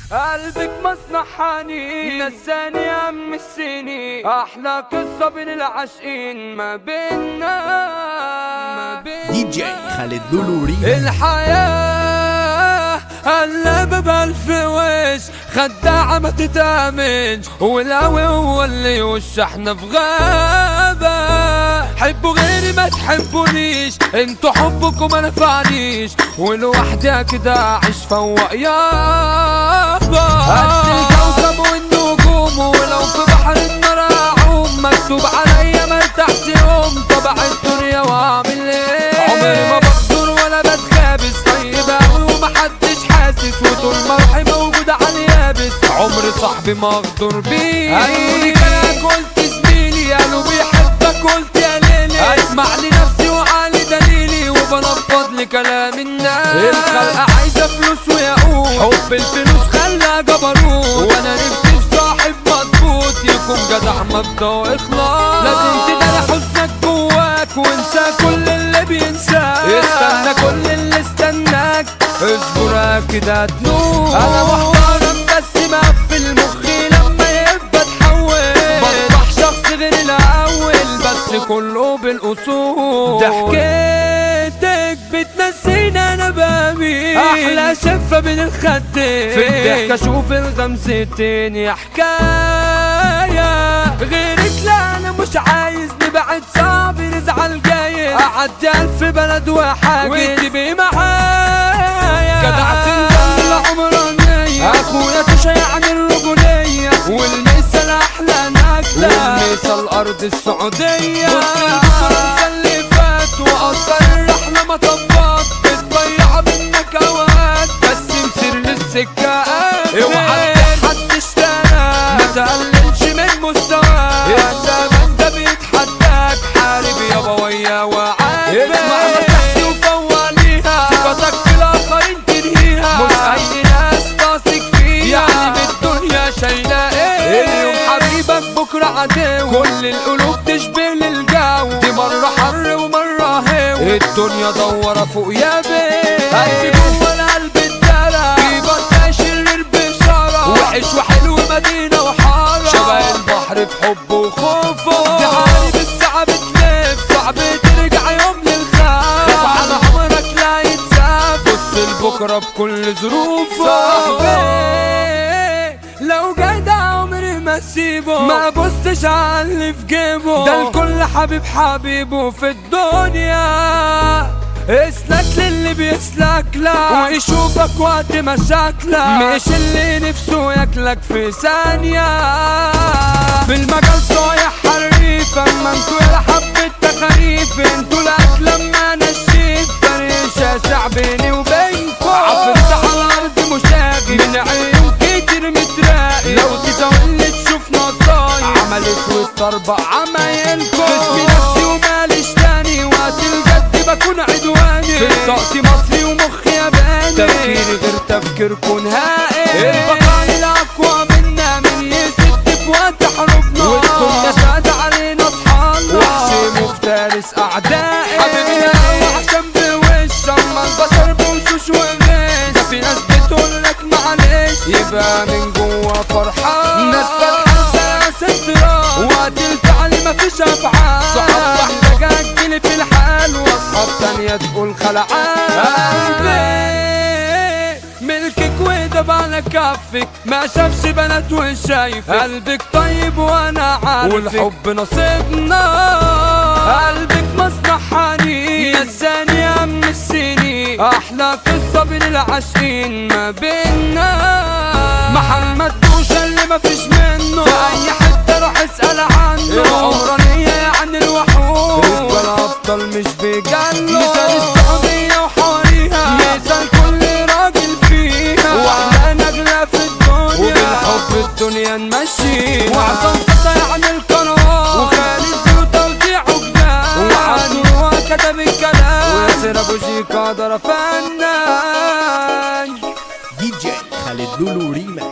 قلبك مصنع حنين نساني يا ام السنين احلى قصه بين العاشقين ما بيننا ما بيننا دي جي خالد لولو ريما الحياة قلب بألف وش خداعة ما تتأمنش والهوى هو اللي يوش احنا في غابة حبوا غيري ما تحبونيش انتوا حبكم ما نفعنيش ولوحدي كده اعيش فوق يابا قد الكوكب والنجوم ولو في بحر النار اعوم مكتوب عليا ما ارتحت يوم طبع الدنيا واعمل ايه عمري ما بقدر ولا بتخابس طيب اوي ومحدش حاسس وطول ما روحي موجودة على اليابس عمري صاحبي ما اغدر بيه قالولي كلام قلت زميلي قالوا بيحبك قلت يا ليلي اسمع لنفسي وعلي دليلي وبنفض لكلام الناس الخلقة عايزة فلوس وياقوت حب الفلوس خلى جبروت وانا نفسي في صاحب مظبوط يكون جدع مبدأ واخلاص لازم تداري حزنك جواك وانسى كل اللي بينساك استنى كل اللي استناك اصبر كده تنور انا محترم بس مقفل مخي لما يبقى اتحول بصبح شخص غير الاول بس كله بالاصول ضحكتك بتنسيني انا بامي احلى شفه بين الخدين في الضحك اشوف الغمزتين يا حكايه غيرك لا انا مش عايز نبعد صعب نزعل جاي اعدي الف بلد وحاجز وتبقي معايا جدع سندل عمرانية اخويا تشيع الرجولية والمثل احلى نجلة والمثل ارض السعودية بص الفرنسا اللي فات وقدر الرحلة مطبات بتضيع منك اوقات بس مسير للسكة اوعى حد اشترى ما تقللش من مستواك الزمن ده بيتحداك حارب يابا ويا وعاد اسمع نصيحتي وفواليها ثقتك في الاخرين تنهيها مش اي ناس تثق فيها يعني بالدنيا شايله ايه اليوم حبيبك بكره عدو كل القلوب تشبه للجو دي مره حر ومره هو الدنيا دوره فوق يا بيه قلبي جوه القلب اتدرى في بطة شرير بشارة وحش وحلو مدينة وحارة شبه البحر في حبه وخوفه دي عالي بالساعة بتلف صعب ترجع يوم للخاف خاف على عمرك لا يتساب بص لبكرة بكل ظروفه صاحبي لو جدع عمري ما اسيبه ما بصش على اللي في جيبه ده الكل حبيب حبيبه في الدنيا اسلك للي بيسلك لك ويشوفك وقت مشاكلك مش اللي نفسه ياكلك في ثانية في المجال صايح حريف اما انتوا يا حبة تخاريف انتوا الاكل لما نشيف فرق شاسع بيني وبينكم عفرت على الارض مشاغب من عيون كتير متراقب لو تزاول تشوف نصايب عمل اسود طربق عمايلكم اسمي نفسي وماليش تاني وقت الجد بكون عدواني في طاقتي مصري ومخي ياباني تفكيري غير تفكيركم نهائي البقاء الاقوى منا من يسد في وقت حروبنا والدنيا شاد علينا اصحابنا وحشي مفترس اعدائي حبيبي انا عشان بوش اما البشر بوشوش وغش ده في ناس بتقول لك معلش يبقى من جوا فرحان ناس فرحان سياسة راس وقت الفعل مفيش افعال صحاب واحدة جاكلي في الحال واصحاب تانية تقول خلعان قلبي ملكك وده على كفك ما شافش بنات وشايفك قلبك طيب وانا عارفك والحب نصيبنا قلبك مصنع حنين نساني يا ام السنين احلى قصه بين العاشقين ما بيننا محمد دوشه اللي ما فيش منه في اي حته روح اسال عنه العمرانيه يعني الوحوش رجال ابطال مش بيجنوا مثال السعوديه وحواليها مثال كل راجل فيها واحلى نجله في الدنيا وبالحب الدنيا نمشيها وعصام فتى يعني القناه وخالد وتوزيع وجدان وعن هو كتب الكلام وياسر ابو شيكا ده فنان دي جي خالد لولو ريما